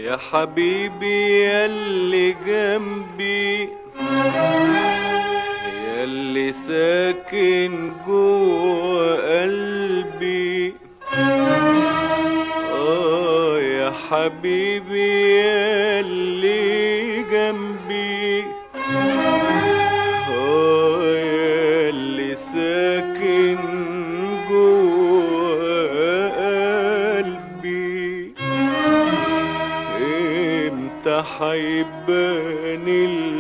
يا حبيبي ياللي جنبي ياللي ساكن جوا قلبي اه يا حبيبي ياللي جنبي اه ياللي ساكن جوا قلبي امتى حيبان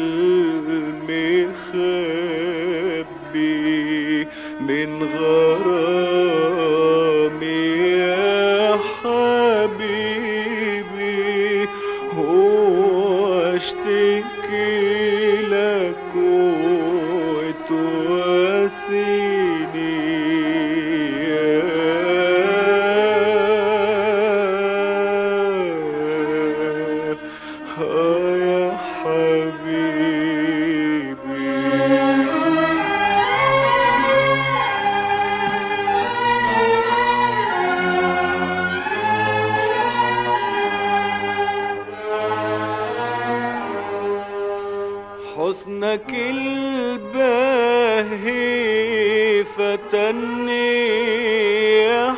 المخبي من غرامي يا حبيبي هو اشتكي لك وتواسيني يا آه يا حبيبي حسنك الباهي فتني يا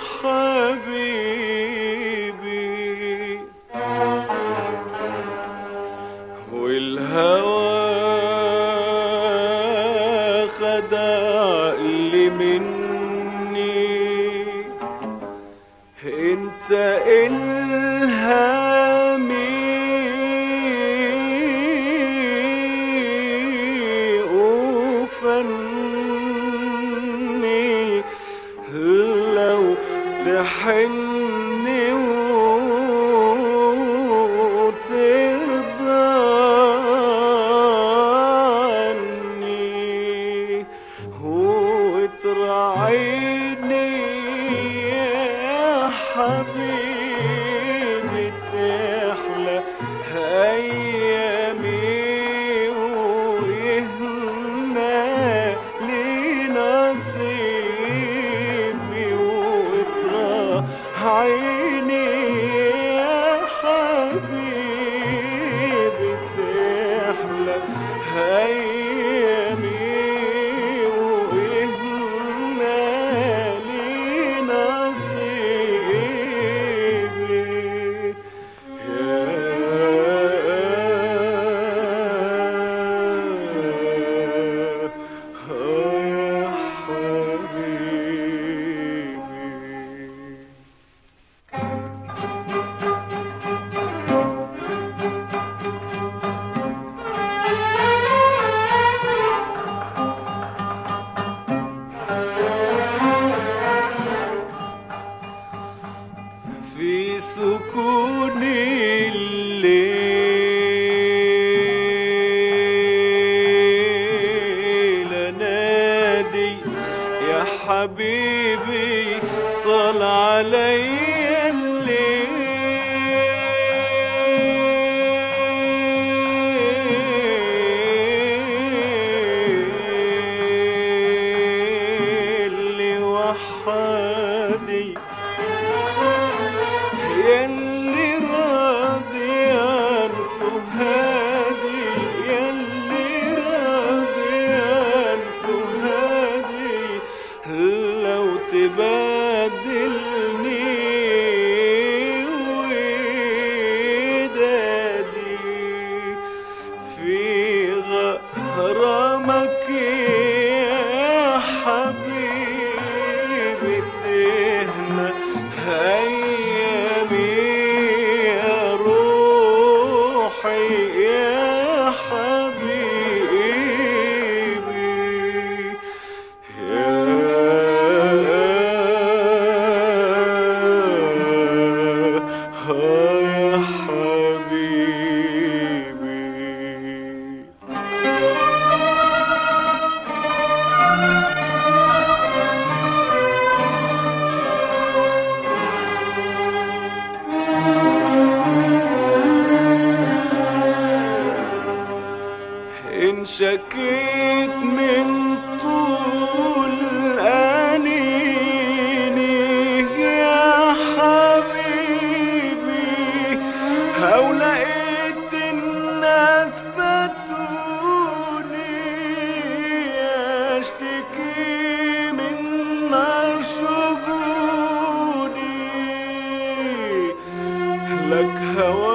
حبيبي والهوى خد عقلي مني انت الهامي وفني لو تحني وترضى عني وتراعيني يا حبيبي تحلى ايامي ويهنا لي نصيبي وتراعيني يا حبيبي تحلى ايامي وإهنا لي نصيبي يا يا حبيبي في سكون الليل نادي يا حبيبي طال علي الليل وحدي يلي راضي انسو هادي يلي راضي انسو هادي لو تبادلني ودادي في غرامك يا حبيبي تهنى ايامي يا روحي يا حبيبي يا يا حبيبي إن شكيت من طول أنيني يا حبيبي هولا لك هوى